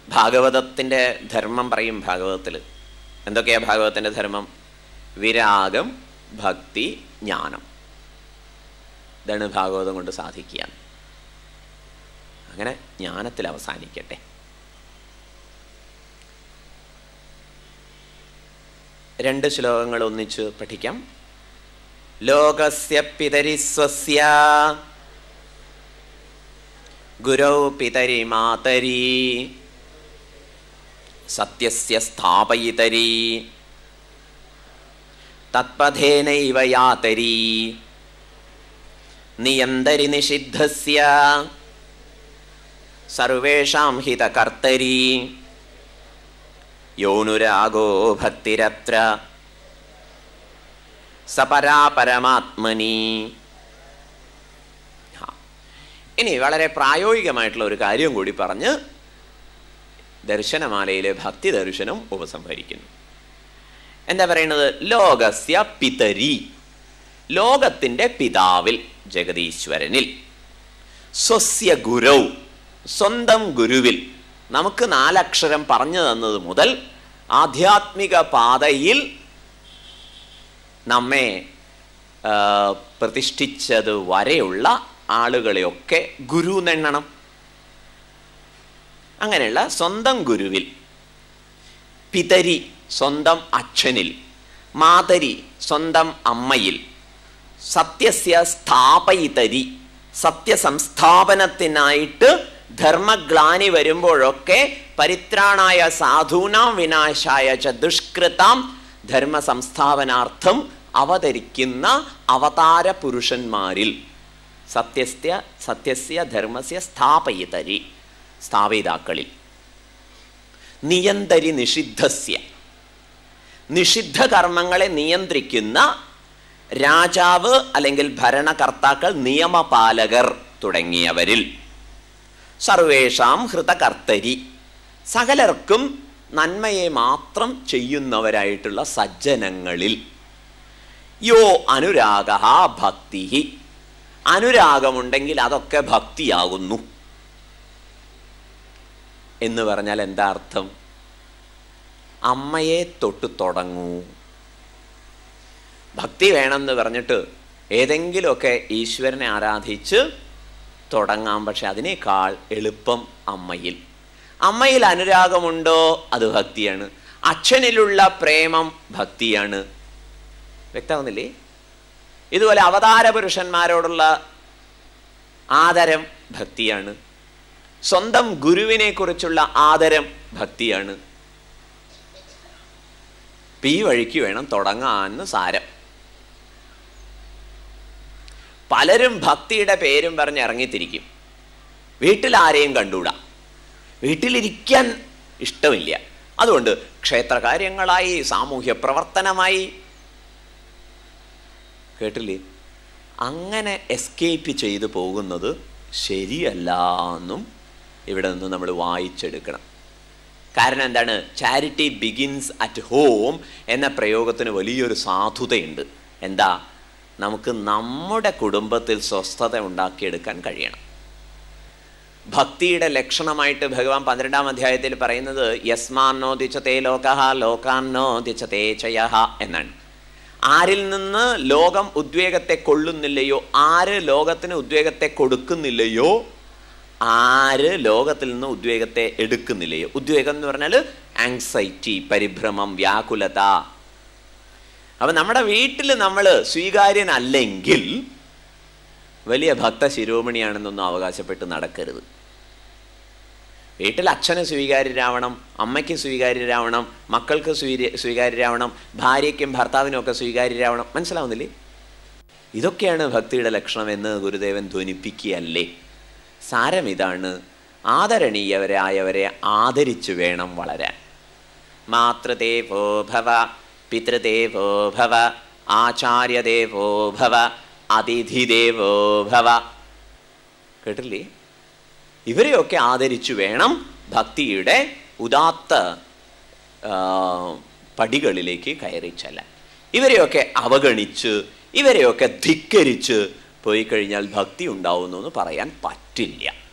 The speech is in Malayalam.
ഭാഗവതത്തിൻ്റെ ധർമ്മം പറയും ഭാഗവതത്തിൽ എന്തൊക്കെയാ ഭാഗവതത്തിൻ്റെ ധർമ്മം വിരാഗം ഭക്തി ജ്ഞാനം ഇതാണ് ഭാഗവതം കൊണ്ട് സാധിക്കുക അങ്ങനെ ജ്ഞാനത്തിൽ അവസാനിക്കട്ടെ രണ്ട് ശ്ലോകങ്ങൾ ഒന്നിച്ച് പഠിക്കാം ലോകസ്യ പിതരി സ്വസ്യ ഗുരൗ പിതരി മാതരി സത്യസ്യ സ്ഥാപയിതരി തത്പഥേനൈവ യാതരി നിയന്തരി നിഷിദ്ധസ്യ സർവേഷാം ഹിതകർത്തരി യോനുരാഗോ ഭക്തിരത്ര സപരാപരമാത്മനി ആ. ഇനി വളരെ പ്രായോഗികമായിട്ടുള്ള ഒരു കാര്യം കൂടി പറഞ്ഞ് ദർശനമാലയിലെ ഭക്തി ദർശനം ഉപസംഹരിക്കുന്നു എന്താ പറയുന്നത് ലോകസ്യ പിതരി ലോകത്തിൻ്റെ പിതാവിൽ ജഗതീശ്വരനിൽ സ്വസ്യ ഗുരൗ സ്വന്തം ഗുരുവിൽ നമുക്ക് നാലക്ഷരം പറഞ്ഞു തന്നത് മുതൽ ആധ്യാത്മിക പാതയിൽ നമ്മെ ആ, പ്രതിഷ്ഠിച്ചത് വരെയുള്ള ആളുകളെയൊക്കെ ഗുരു എന്നെണ്ണണം അങ്ങനെയുള്ള സ്വന്തം ഗുരുവിൽ പിതരി സ്വന്തം അച്ഛനിൽ മാതരി സ്വന്തം അമ്മയിൽ സത്യസ്യ സ്ഥാപയിതരി സത്യസംസ്ഥാപനത്തിനായിട്ട് ധർമ്മഗ്ലാനി വരുമ്പോഴൊക്കെ പരിത്രാണായ സാധൂനാം വിനാശായ ച ദുഷ്കൃതാം ധർമ്മ സംസ്ഥാപനാർത്ഥം അവതരിക്കുന്ന അവതാര പുരുഷന്മാരിൽ സത്യസ്യ സത്യസ്യ ധർമ്മസ്യ സ്ഥാപയിതരി സ്ഥാപിതാക്കളിൽ നിയന്തരി നിഷിദ്ധസ്യ നിഷിദ്ധ കർമ്മങ്ങളെ നിയന്ത്രിക്കുന്ന രാജാവ് അല്ലെങ്കിൽ ഭരണകർത്താക്കൾ നിയമപാലകർ തുടങ്ങിയവരിൽ സർവേഷാം ഹൃതകർത്തരി സകലർക്കും നന്മയെ മാത്രം ചെയ്യുന്നവരായിട്ടുള്ള സജ്ജനങ്ങളിൽ യോ അനുരാഗ ഭക്തി അനുരാഗമുണ്ടെങ്കിൽ അതൊക്കെ ഭക്തിയാകുന്നു എന്ന് പറഞ്ഞാൽ എന്താ അർത്ഥം അമ്മയെ തൊട്ട് തുടങ്ങൂ ഭക്തി വേണമെന്ന് പറഞ്ഞിട്ട് ഏതെങ്കിലുമൊക്കെ ഈശ്വരനെ ആരാധിച്ച് തുടങ്ങാം പക്ഷെ അതിനേക്കാൾ എളുപ്പം അമ്മയിൽ അമ്മയിൽ അനുരാഗമുണ്ടോ അത് ഭക്തിയാണ് അച്ഛനിലുള്ള പ്രേമം ഭക്തിയാണ് വ്യക്തമാവുന്നില്ലേ ഇതുപോലെ അവതാര പുരുഷന്മാരോടുള്ള ആദരം ഭക്തിയാണ് സ്വന്തം ഗുരുവിനെ കുറിച്ചുള്ള ആദരം ഭക്തിയാണ് ഇപ്പൊ ഈ വഴിക്ക് വേണം തുടങ്ങാന്ന് സാരം പലരും ഭക്തിയുടെ പേരും പറഞ്ഞ് ഇറങ്ങിത്തിരിക്കും വീട്ടിൽ ആരെയും കണ്ടൂടാ വീട്ടിലിരിക്കാൻ ഇഷ്ടമില്ല അതുകൊണ്ട് ക്ഷേത്രകാര്യങ്ങളായി സാമൂഹ്യ പ്രവർത്തനമായി കേട്ടില്ലേ അങ്ങനെ എസ്കേപ്പ് ചെയ്തു പോകുന്നത് ശരിയല്ല എന്നും ഇവിടെ നിന്ന് നമ്മൾ വായിച്ചെടുക്കണം കാരണം എന്താണ് ചാരിറ്റി ബിഗിൻസ് അറ്റ് ഹോം എന്ന പ്രയോഗത്തിന് വലിയൊരു സാധുതയുണ്ട് എന്താ നമുക്ക് നമ്മുടെ കുടുംബത്തിൽ സ്വസ്ഥത ഉണ്ടാക്കിയെടുക്കാൻ കഴിയണം ഭക്തിയുടെ ലക്ഷണമായിട്ട് ഭഗവാൻ പന്ത്രണ്ടാം അധ്യായത്തിൽ പറയുന്നത് യസ്മാന്നോ ദിച്ചതേ ലോകഹ ലോകാന്നോ ദിച്ചതേ ചയഹ എന്നാണ് ആരിൽ നിന്ന് ലോകം ഉദ്വേഗത്തെ കൊള്ളുന്നില്ലയോ ആര് ലോകത്തിന് ഉദ്വേഗത്തെ കൊടുക്കുന്നില്ലയോ ആര് ലോകത്തിൽ നിന്ന് ഉദ്വേഗത്തെ എടുക്കുന്നില്ലയോ ഉദ്വേഗം എന്ന് പറഞ്ഞാൽ ആങ്സൈറ്റി പരിഭ്രമം വ്യാകുലത അപ്പൊ നമ്മുടെ വീട്ടിൽ നമ്മൾ സ്വീകാര്യനല്ലെങ്കിൽ വലിയ ഭക്ത ശിരോമണിയാണെന്നൊന്നും അവകാശപ്പെട്ട് നടക്കരുത് വീട്ടിൽ അച്ഛന് സ്വീകാര്യരാവണം അമ്മയ്ക്ക് സ്വീകാര്യരാവണം മക്കൾക്ക് സ്വീര്യ സ്വീകാര്യരാവണം ഭാര്യയ്ക്കും ഭർത്താവിനും ഒക്കെ സ്വീകാര്യരാവണം മനസ്സിലാവുന്നില്ലേ ഇതൊക്കെയാണ് ഭക്തിയുടെ ലക്ഷണം എന്ന് ഗുരുദേവൻ ധ്വനിപ്പിക്കുകയല്ലേ സാരം ഇതാണ് ആദരണീയവരായവരെ ആദരിച്ചു വേണം വളരാൻ മാതൃദേവോ ഭവ പിതൃദേവോ ഭവ ആചാര്യദേവോ ഭവ അതിഥിദേവോ ഭവ കേട്ടില്ലേ ഇവരെയൊക്കെ ആദരിച്ചു വേണം ഭക്തിയുടെ ഉദാത്ത ആ, പടികളിലേക്ക് കയറി ചെല്ലാൻ ഇവരെയൊക്കെ അവഗണിച്ച് ഇവരെയൊക്കെ ധിക്കരിച്ച് പോയി കഴിഞ്ഞാൽ ഭക്തി ഉണ്ടാവുന്നു എന്ന് പറയാൻ പറ്റില്ല